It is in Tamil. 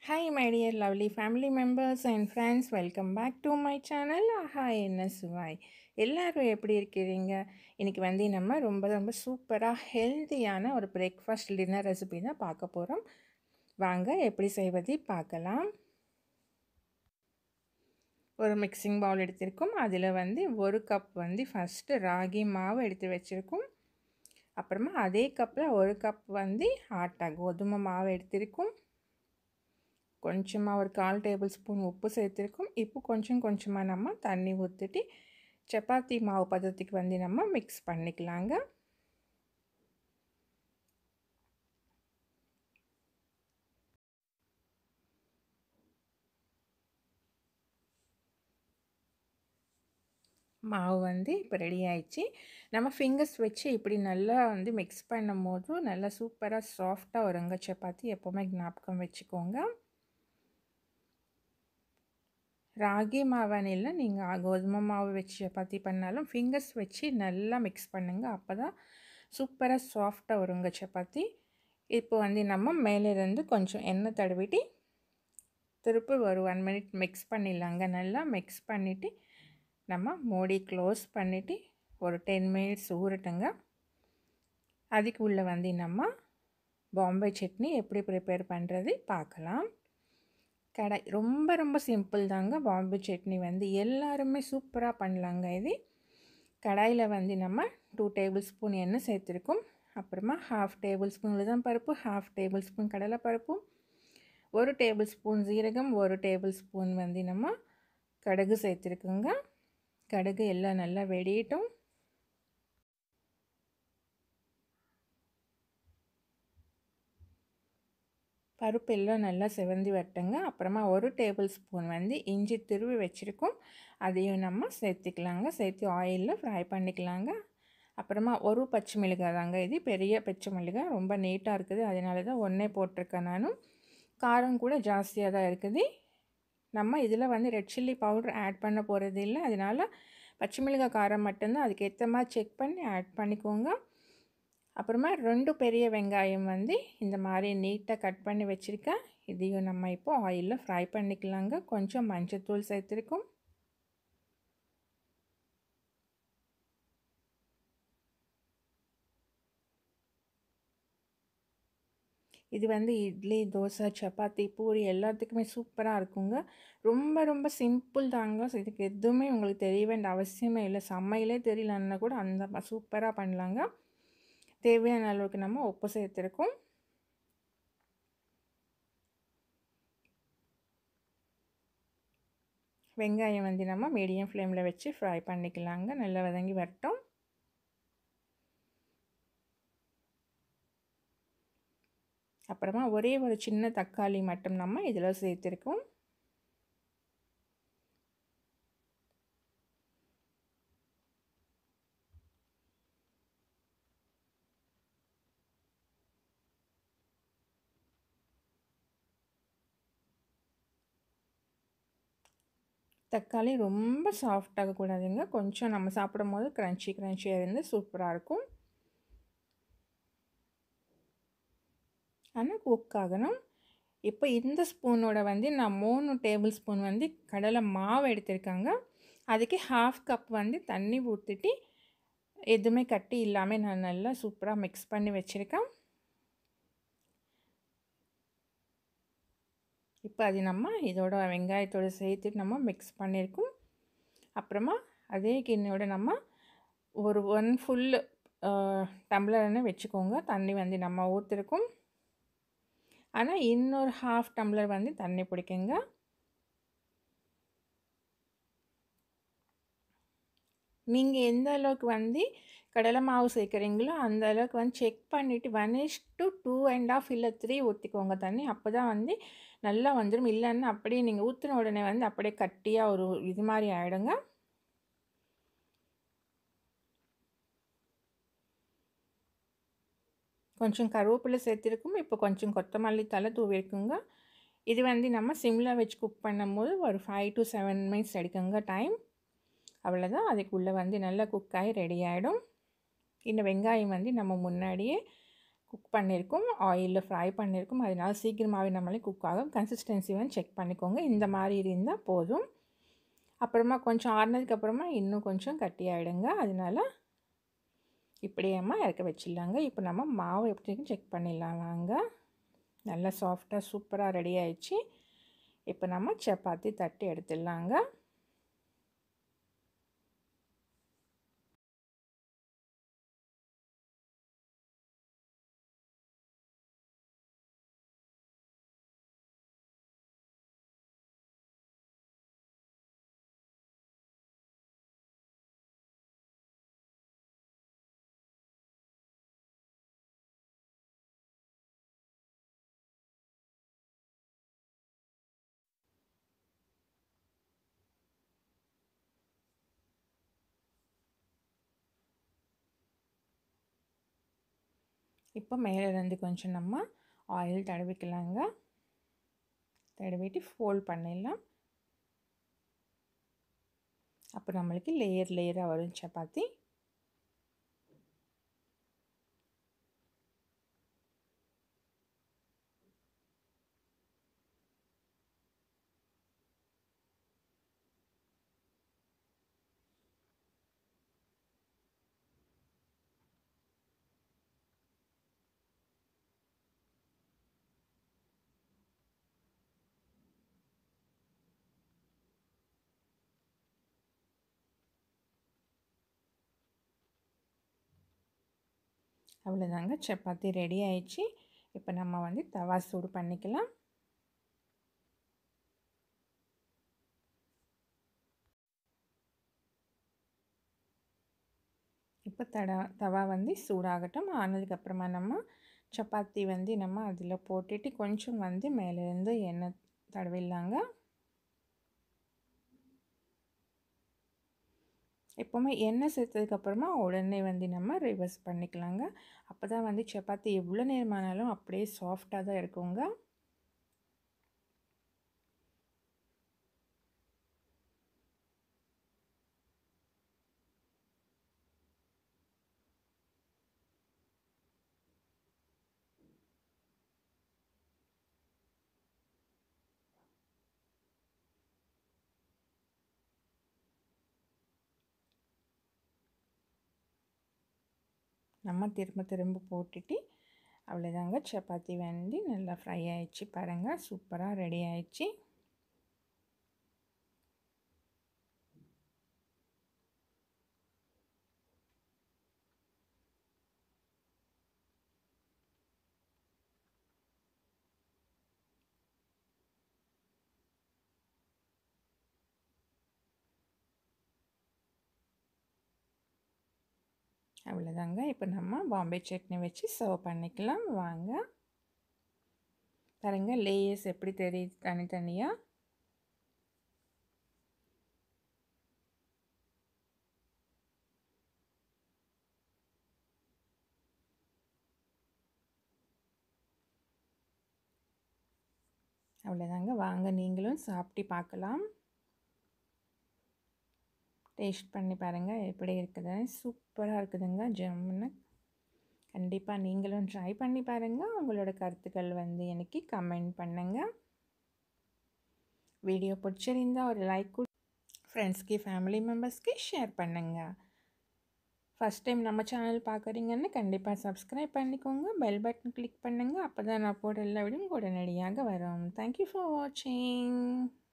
Hi, my dear lovely family members and friends. Welcome back to my channel. ஆஹா என்ன சுவாய் எல்லாரும் எப்படி இருக்கிறீங்க இன்னைக்கு வந்து நம்ம ரொம்ப ரொம்ப சூப்பராக ஹெல்த்தியான ஒரு பிரேக்ஃபாஸ்ட் டின்னர் ரெசிபி தான் பார்க்க போகிறோம் வாங்க எப்படி செய்வது பார்க்கலாம் ஒரு மிக்சிங் பவுல் எடுத்திருக்கோம் அதில் வந்து ஒரு கப் வந்து ஃபஸ்ட்டு ராகி மாவு எடுத்து வச்சுருக்கோம் அப்புறமா அதே கப்பில் ஒரு கப் வந்து ஆட்டா கோதுமை மாவு எடுத்திருக்கோம் கொஞ்சமாக ஒரு கால் டேபிள் ஸ்பூன் உப்பு சேர்த்துருக்கோம் இப்போ கொஞ்சம் கொஞ்சமாக நம்ம தண்ணி ஊற்றிட்டு சப்பாத்தி மாவு பதத்துக்கு வந்து நம்ம மிக்ஸ் பண்ணிக்கலாங்க மாவு வந்து இப்போ ரெடி ஆயிடுச்சு நம்ம ஃபிங்கர்ஸ் வச்சு இப்படி நல்லா வந்து மிக்ஸ் பண்ணும் போது நல்லா சூப்பராக சாஃப்டாக வருங்க சப்பாத்தி எப்போவுமே ஞாபகம் வச்சுக்கோங்க ராகி மாவான இல்லை நீங்கள் கோதுமை மாவு வச்சு சப்பாத்தி பண்ணாலும் ஃபிங்கர்ஸ் வச்சு நல்லா மிக்ஸ் பண்ணுங்கள் அப்போ தான் சூப்பராக சாஃப்டாக வருங்க சப்பாத்தி இப்போ வந்து நம்ம மேலேருந்து கொஞ்சம் எண்ணெய் தடவிட்டு திருப்பி ஒரு ஒன் மினிட் மிக்ஸ் பண்ணிடலாங்க நல்லா மிக்ஸ் பண்ணிவிட்டு நம்ம மூடி க்ளோஸ் பண்ணிவிட்டு ஒரு டென் மினிட்ஸ் ஊறட்டுங்க அதுக்கு உள்ளே வந்து நம்ம பாம்பே சட்னி எப்படி ப்ரிப்பேர் பண்ணுறது பார்க்கலாம் கடை ரொம்ப ரொம்ப சிம்பிள் தாங்க பாம்பே சட்னி வந்து எல்லாருமே சூப்பராக பண்ணலாங்க இது கடாயில் வந்து நம்ம டூ டேபிள் ஸ்பூன் எண்ணெய் சேர்த்துருக்கோம் அப்புறமா ஹாஃப் டேபிள் ஸ்பூன் உளுதம் பருப்பு ஹாஃப் டேபிள் ஸ்பூன் கடலை பருப்பும் ஒரு டேபிள் ஸ்பூன் ஜீரகம் ஒரு டேபிள் ஸ்பூன் வந்து நம்ம கடுகு சேர்த்துருக்குங்க கடுகு எல்லாம் நல்லா வெடியட்டும் பருப்பு எல்லாம் நல்லா செவந்தி வரட்டுங்க அப்புறமா ஒரு டேபிள் ஸ்பூன் வந்து இஞ்சி துருவி வச்சுருக்கோம் அதையும் நம்ம சேர்த்துக்கலாங்க சேர்த்து ஆயிலில் ஃப்ரை பண்ணிக்கலாங்க அப்புறமா ஒரு பச்சை மிளகாய் தாங்க இது பெரிய பச்சை மிளகாய் ரொம்ப நீட்டாக இருக்குது அதனால தான் ஒன்றே போட்டிருக்கேன் நானும் காரம் கூட ஜாஸ்தியாக தான் இருக்குது நம்ம இதில் வந்து ரெட் சில்லி பவுடர் ஆட் பண்ண போகிறது இல்லை அதனால் பச்சை மிளகாய் காரம் மட்டும்தான் அதுக்கேற்ற மாதிரி செக் பண்ணி ஆட் பண்ணிக்கோங்க அப்புறமா ரெண்டு பெரிய வெங்காயம் வந்து இந்த மாதிரி நீட்டாக கட் பண்ணி வச்சுருக்கேன் இதையும் நம்ம இப்போ ஆயிலில் ஃப்ரை பண்ணிக்கலாங்க கொஞ்சம் மஞ்சத்தூள் சேர்த்துருக்கோம் இது வந்து இட்லி தோசை சப்பாத்தி பூரி எல்லாத்துக்குமே சூப்பராக இருக்குங்க ரொம்ப ரொம்ப சிம்பிள் தாங்க இதுக்கு எதுவுமே உங்களுக்கு தெரிய வேண்டிய அவசியமே இல்லை சமையலே தெரியலன்னா கூட அந்த சூப்பராக பண்ணலாங்க தேவையான அளவுக்கு நம்ம உப்பு சேர்த்துருக்கோம் வெங்காயம் வந்து நம்ம மீடியம் ஃப்ளேமில் வச்சு ஃப்ரை பண்ணிக்கலாங்க நல்லா வதங்கி வரட்டும் அப்புறமா ஒரே ஒரு சின்ன தக்காளி மட்டும் நம்ம இதில் சேர்த்துருக்கோம் தக்காளி ரொம்ப சாஃப்டாக கூடாதுங்க கொஞ்சம் நம்ம சாப்பிடும் போது க்ரன்ச்சி க்ரன்ச்சியாக இருந்து சூப்பராக இருக்கும் ஆனால் குக் ஆகணும் இப்போ இந்த ஸ்பூனோட வந்து நான் மூணு டேபிள் ஸ்பூன் வந்து கடலை மாவு எடுத்திருக்காங்க அதுக்கு ஹாஃப் கப் வந்து தண்ணி ஊற்றிட்டு எதுவுமே கட்டி இல்லாமல் நான் நல்லா சூப்பராக மிக்ஸ் பண்ணி வச்சுருக்கேன் இப்போ அது நம்ம இதோட வெங்காயத்தோடு சேர்த்துட்டு நம்ம மிக்ஸ் பண்ணியிருக்கோம் அப்புறமா அதே கிண்ணியோட நம்ம ஒரு ஒன் ஃபுல் டம்ளர்னு வச்சுக்கோங்க தண்ணி வந்து நம்ம ஊற்றிருக்கோம் ஆனால் இன்னொரு ஹாஃப் டம்ளர் வந்து தண்ணி பிடிக்குங்க நீங்கள் எந்த அளவுக்கு வந்து கடலை மாவு சேர்க்குறீங்களோ அந்த அளவுக்கு வந்து செக் பண்ணிவிட்டு one is to two and half இல்லை த்ரீ ஊற்றிக்கோங்க தண்ணி அப்போ தான் வந்து நல்லா வந்துடும் இல்லைன்னா அப்படியே நீங்கள் ஊற்றின உடனே வந்து அப்படியே கட்டியாக ஒரு இது மாதிரி ஆகிடுங்க கொஞ்சம் கருவேப்பிலை சேர்த்துருக்கும் இப்போ கொஞ்சம் கொத்தமல்லி தலை தூவிருக்குங்க இது வந்து நம்ம சிம்மில் வச்சு குக் பண்ணும்போது ஒரு ஃபைவ் டு செவன் மினிட்ஸ் எடுக்குங்க டைம் அவ்வளோதான் அதுக்குள்ளே வந்து நல்லா குக் ஆகி ரெடி ஆகிடும் இந்த வெங்காயம் வந்து நம்ம முன்னாடியே குக் பண்ணியிருக்கோம் ஆயிலில் ஃப்ரை பண்ணியிருக்கோம் அதனால் சீக்கிரமாகவே நம்மளே குக் ஆகும் கன்சிஸ்டன்சி வந்து செக் பண்ணிக்கோங்க இந்த மாதிரி இருந்தால் போதும் அப்புறமா கொஞ்சம் ஆறுனதுக்கப்புறமா இன்னும் கொஞ்சம் கட்டி ஆகிடுங்க அதனால் இப்படியேம்மா இறக்க வச்சிடலாங்க இப்போ நம்ம மாவு எப்படி செக் பண்ணிடலாம் வாங்க நல்லா சாஃப்டாக சூப்பராக ரெடி ஆயிடுச்சு இப்போ நம்ம சப்பாத்தி தட்டி எடுத்துடலாங்க இப்போ மேலேருந்து கொஞ்சம் நம்ம ஆயில் தடவிக்கலாங்க தடவிட்டு ஃபோல்ட் பண்ணிடலாம் அப்போ நம்மளுக்கு லேயர் லேயராக வரும் சப்பாத்தி அவ்வளோதாங்க சப்பாத்தி ரெடி ஆயிடுச்சு இப்போ நம்ம வந்து தவா சூடு பண்ணிக்கலாம் இப்போ தடா தவா வந்து சூடாகட்டும் ஆனதுக்கப்புறமா நம்ம சப்பாத்தி வந்து நம்ம அதில் போட்டுட்டு கொஞ்சம் வந்து மேலேருந்து எண்ணெய் தடவிடலாங்க எப்போவுமே எண்ணெய் சேர்த்ததுக்கப்புறமா உடனே வந்து நம்ம ரிவர்ஸ் பண்ணிக்கலாங்க அப்போ தான் வந்து சப்பாத்தி எவ்வளோ நேரமானாலும் அப்படியே சாஃப்டாக தான் இருக்குங்க நம்ம திரும்ப திரும்ப போட்டுட்டு அவ்வளோதாங்க சப்பாத்தி வந்து நல்லா ஃப்ரை ஆயிடுச்சு பாருங்கள் சூப்பராக ரெடி ஆயிடுச்சு அவ்வளோதாங்க இப்போ நம்ம பாம்பே சட்னி வச்சு சர்வ் பண்ணிக்கலாம் வாங்க பாருங்க லேயர்ஸ் எப்படி தெரியுது தனித்தனியாக அவ்வளோதாங்க வாங்க நீங்களும் சாப்பிட்டு பார்க்கலாம் டேஸ்ட் பண்ணி பாருங்கள் எப்படி இருக்குதுன்னு சூப்பராக இருக்குதுங்க ஜம்முன்னு கண்டிப்பாக நீங்களும் ட்ரை பண்ணி பாருங்கள் உங்களோட கருத்துக்கள் வந்து எனக்கு கமெண்ட் பண்ணுங்கள் வீடியோ பிடிச்சிருந்தால் ஒரு லைக் ஃப்ரெண்ட்ஸ்க்கு ஃபேமிலி மெம்பர்ஸ்க்கு ஷேர் பண்ணுங்கள் ஃபஸ்ட் டைம் நம்ம சேனல் பார்க்குறீங்கன்னு கண்டிப்பாக சப்ஸ்கிரைப் பண்ணிக்கோங்க பெல் பட்டன் கிளிக் பண்ணுங்கள் அப்போ தான் நான் போட எல்லா வீடியும் உடனடியாக வரும் தேங்க்யூ ஃபார் வாட்சிங்